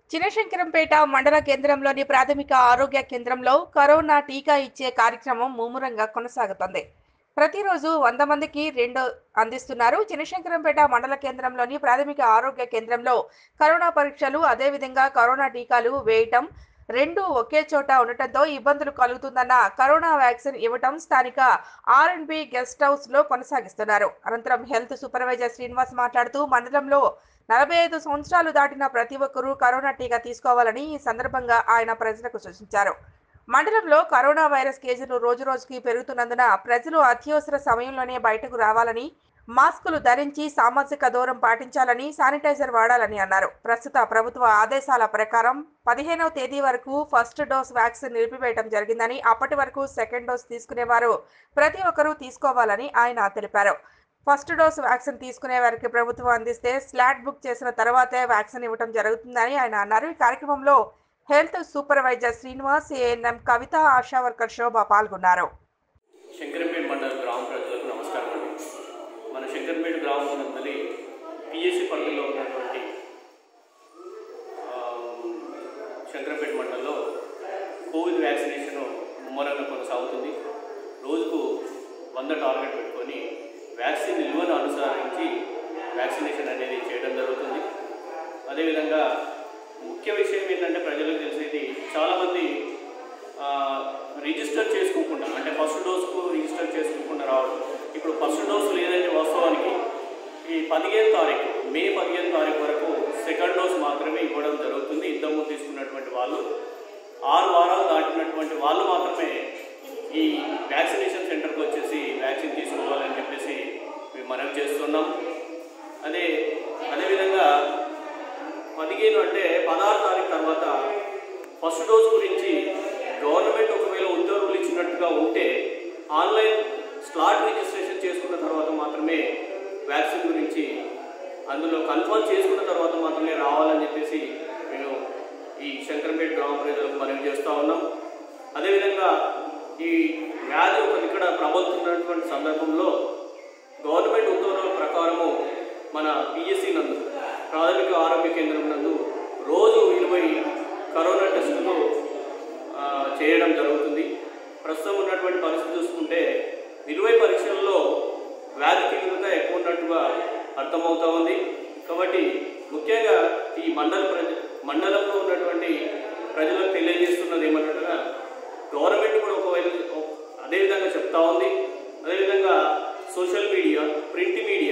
చినశంకరంపేట మండల కేంద్రంలోని ప్రాథమిక ఆరోగ్య కేంద్రంలో కరోనా టీకా ఇచ్చే కార్యక్రమం ముమ్మరంగా కొనసాగుతోంది ప్రతిరోజు వంద మందికి రెండు అందిస్తున్నారు చినశంకరంపేట మండల కేంద్రంలోని ప్రాథమిక ఆరోగ్య కేంద్రంలో కరోనా పరీక్షలు అదేవిధంగా కరోనా టీకాలు వేయటం రెండు ఒకే చోట ఉండటంతో ఇబ్బందులు కలుగుతుందన్న కరోనా వ్యాక్సిన్ ఇవ్వటం స్థానిక R and B guest house లో కొనసాగిస్తున్నారు అనంతరం హెల్త్ సూపర్వైజర్ శ్రీనివాస్ మాట్లాడుతూ మండలంలో నలభై ఐదు సంవత్సరాలు దాటిన ప్రతి ఒక్కరూ కరోనా టీకా తీసుకోవాలని ఈ సందర్భంగా ఆయన ప్రజలకు సూచించారు మండలంలో కరోనా వైరస్ కేసులు రోజు రోజుకి పెరుగుతున్నందున ప్రజలు అత్యవసర సమయంలోనే బయటకు రావాలని మాస్కులు ధరించి సామాజిక దూరం పాటించాలని శానిటైజర్ వాడాలని అన్నారు ప్రస్తుత ప్రభుత్వ ఆదేశాల ప్రకారం పదిహేనవ తేదీ వరకు ఫస్ట్ డోస్ వ్యాక్సిన్ నిలిపివేయడం జరిగిందని అప్పటి వరకు సెకండ్ డోస్ తీసుకునేవారు ప్రతి ఒక్కరూ తీసుకోవాలని ఆయన తెలిపారు ఫస్ట్ డోస్ వ్యాక్సిన్ తీసుకునే వారికి ప్రభుత్వం అందిస్తే స్లాట్ బుక్ చేసిన తర్వాతే వ్యాక్సిన్ ఇవ్వడం జరుగుతుందని ఆయన అన్నారు ఈ కార్యక్రమంలో health supervisor Srinivas ANM Kavitha ASHA worker Shobha పాల్గొన్నారు శంకరంపేట మండల గ్రామ ప్రజలకు నమస్కారం అండి మన శంకరంపేట గ్రామం నందలి పిఎస్సి పరిధిలో ఉన్నటువంటి ఆ, శంకరంపేట మండలంలో కోవిడ్ వ్యాక్సినేషన్ ముమ్మరంగా కొనసాగుతుంది రోజుకు వంద టార్గెట్ పెట్టుకొని వ్యాక్సిన్ నిల్వను అనుసరించి వ్యాక్సినేషన్ అనేది చేయడం జరుగుతుంది అదేవిధంగా ముఖ్య విషయం ఏంటంటే ప్రజలకు తెలిసేది చాలామంది ఆ, రిజిస్టర్ చేసుకోకుండా అంటే ఫస్ట్ డోస్కు రిజిస్టర్ చేసుకోకుండా రావడం ఇప్పుడు ఫస్ట్ డోస్ లేదంటే వాస్తవానికి ఈ పదిహేను తారీఖు మే పదిహేను తారీఖు వరకు సెకండ్ డోస్ మాత్రమే ఇవ్వడం జరుగుతుంది ఇంతకుముందు తీసుకున్నటువంటి వాళ్ళు ఆరు వారాలు దాటినటువంటి వాళ్ళు మాత్రమే ఈ వ్యాక్సినేషన్ సెంటర్కి వచ్చేసి వ్యాక్సిన్ తీసుకోవాలని చెప్పేసి మేము మనవి చేస్తున్నాం అదే అదేవిధంగా పదిహేను అంటే పదహారు తారీఖు తర్వాత ఫస్ట్ డోస్ గురించి గవర్నమెంట్ ఒకవేళ ఉత్తర్వులు ఇచ్చినట్టుగా ఉంటే ఆన్లైన్ స్లాట్ రిజిస్ట్రేషన్ చేసుకున్న తర్వాత మాత్రమే వ్యాక్సిన్ గురించి అందులో కన్ఫర్మ్ చేసుకున్న తర్వాత మాత్రమే రావాలని చెప్పేసి మేము ఈ శంకరంపేట గ్రామ ప్రజలకు మనవి చేస్తూ ఉన్నాం అదేవిధంగా ఈ వ్యాధి ఒక ఇక్కడ ప్రబలుతున్నటువంటి సందర్భంలో గవర్నమెంట్ ఉత్తర్వుల ప్రకారము మన పిఎస్సి నందు ప్రాథమిక ఆరోగ్య కేంద్రం నందు రోజు ఇరవై కరోనా టెస్టులు ఆ, చేయడం జరుగుతుంది ప్రస్తుతం ఉన్నటువంటి పరిస్థితి చూసుకుంటే ఇరవై పరీక్షల్లో వ్యాధి తీవ్రత ఎక్కువ ఉన్నట్టుగా అర్థమవుతా ఉంది కాబట్టి ముఖ్యంగా ఈ మండల ప్రజ మండలంలో ఉన్నటువంటి ప్రజలకు తెలియజేస్తున్నది ఏమన్నట్టుగా గవర్నమెంట్ కూడా ఒకవేళ అదేవిధంగా చెప్తా ఉంది అదేవిధంగా సోషల్ మీడియా ప్రింట్ మీడియా